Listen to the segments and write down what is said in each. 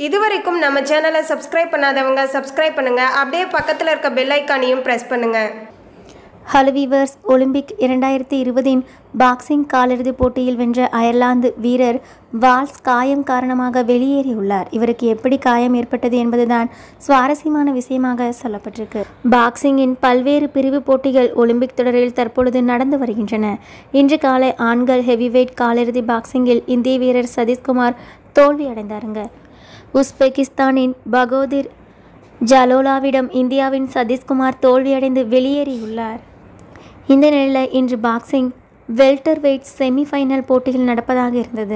இதுவரைக்கும் நம்ம சேனலை சப்ஸ்கிரைப் பண்ணாதவங்க சப்ஸ்கிரைப் பண்ணுங்க அப்படியே பக்கத்தில் இருக்க பெல் ஐக்கானையும் ப்ரெஸ் பண்ணுங்க ஹலோ வீவர்ஸ் ஒலிம்பிக் இரண்டாயிரத்தி இருபதின் பாக்ஸிங் காலிறுதிப் போட்டியில் வென்ற அயர்லாந்து வீரர் வால்ஸ் காயம் காரணமாக வெளியேறியுள்ளார் இவருக்கு எப்படி காயம் ஏற்பட்டது என்பதுதான் சுவாரஸ்யமான விஷயமாக சொல்லப்பட்டிருக்கு பாக்ஸிங்கின் பல்வேறு பிரிவு போட்டிகள் ஒலிம்பிக் தொடரில் தற்பொழுது நடந்து வருகின்றன இன்று காலை ஆண்கள் ஹெவிவெயிட் காலிறுதி பாக்ஸிங்கில் இந்திய வீரர் சதீஷ்குமார் தோல்வியடைந்தாருங்க உஸ்பெகிஸ்தானின் பகோதிர் ஜலோலாவிடம் இந்தியாவின் சதீஷ்குமார் தோல்வியடைந்து வெளியேறியுள்ளார் இந்த நிலையில் இன்று பாக்ஸிங் வெல்டர் வெயிட் செமிஃபைனல் போட்டிகள் நடப்பதாக இருந்தது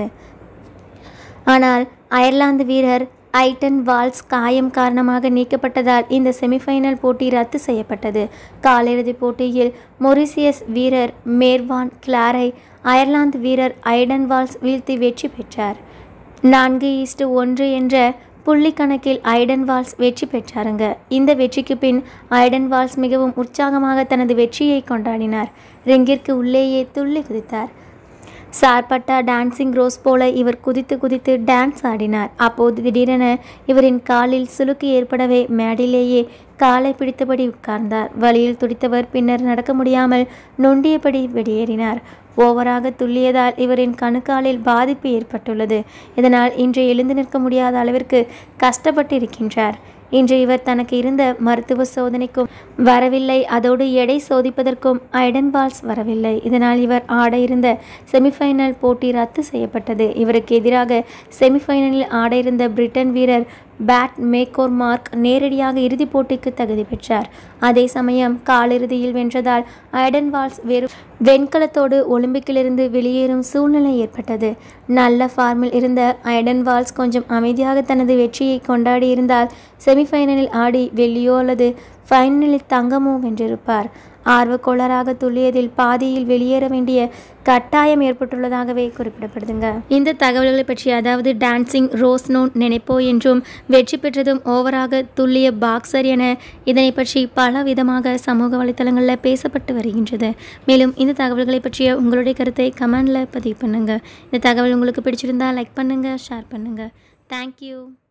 ஆனால் அயர்லாந்து வீரர் ஐட்டன் வால்ஸ் காயம் காரணமாக நீக்கப்பட்டதால் இந்த செமிஃபைனல் போட்டி ரத்து செய்யப்பட்டது காலிறுதிப் போட்டியில் மொரிசியஸ் வீரர் மேர்வான் கிளாரை அயர்லாந்து வீரர் ஐடன் வால்ஸ் வீழ்த்தி வெற்றி பெற்றார் நான்கு ஈஸ்டு ஒன்று என்ற புள்ளி கணக்கில் ஐடன் வால்ஸ் வெற்றி பெற்றாருங்க இந்த வெற்றிக்கு பின் ஐடன் வால்ஸ் மிகவும் உற்சாகமாக தனது வெற்றியை கொண்டாடினார் ரிங்கிற்கு உள்ளேயே துள்ளி குதித்தார் சார்பட்டா டான்சிங் ரோஸ் போல இவர் குதித்து குதித்து டான்ஸ் ஆடினார் அப்போது திடீரென இவரின் காலில் சுளுக்கு ஏற்படவே மேடையிலேயே காலை பிடித்தபடி உட்கார்ந்தார் வழியில் துடித்தவர் பின்னர் நடக்க முடியாமல் நொண்டியபடி வெளியேறினார் ஓவராக துள்ளியதால் இவரின் கணுக்காலில் பாதிப்பு ஏற்பட்டுள்ளது இதனால் இன்று எழுந்து நிற்க முடியாத அளவிற்கு கஷ்டப்பட்டு இருக்கின்றார் இன்று இவர் தனக்கு இருந்த மருத்துவ சோதனைக்கும் வரவில்லை அதோடு எடை சோதிப்பதற்கும் ஐடன் பால்ஸ் வரவில்லை இதனால் இவர் ஆட இருந்த செமிஃபைனல் போட்டி ரத்து செய்யப்பட்டது இவருக்கு எதிராக செமிஃபைனலில் ஆட இருந்த பிரிட்டன் வீரர் பேட் மேக்கோர் மார்க் நேரடியாக இறுதிப் போட்டிக்கு தகுதி பெற்றார் அதே சமயம் காலிறுதியில் வென்றதால் ஐடன் வால்ஸ் வெறும் வெண்கலத்தோடு ஒலிம்பிக்கிலிருந்து வெளியேறும் சூழ்நிலை ஏற்பட்டது நல்ல ஃபார்மில் இருந்த ஐடன் வால்ஸ் கொஞ்சம் அமைதியாக தனது வெற்றியை கொண்டாடி இருந்தால் செமிஃபைனலில் ஆடி வெள்ளியோ அல்லது ஃபைனலில் தங்கமோ வென்றிருப்பார் ஆர்வக்கோளராக துள்ளியதில் பாதியில் வெளியேற வேண்டிய கட்டாயம் ஏற்பட்டுள்ளதாகவே குறிப்பிடப்படுதுங்க இந்த தகவல்களை பற்றி அதாவது டான்சிங் ரோஸ் நோன் நினைப்போ என்றும் வெற்றி பெற்றதும் ஓவராக துல்லிய பாக்ஸர் என இதனை பற்றி பல விதமாக சமூக வலைத்தளங்களில் பேசப்பட்டு வருகின்றது மேலும் இந்த தகவல்களை பற்றிய உங்களுடைய கருத்தை கமெண்டில் பதிவு பண்ணுங்கள் இந்த தகவல் உங்களுக்கு பிடிச்சிருந்தா லைக் பண்ணுங்கள் ஷேர் பண்ணுங்கள் தேங்க்யூ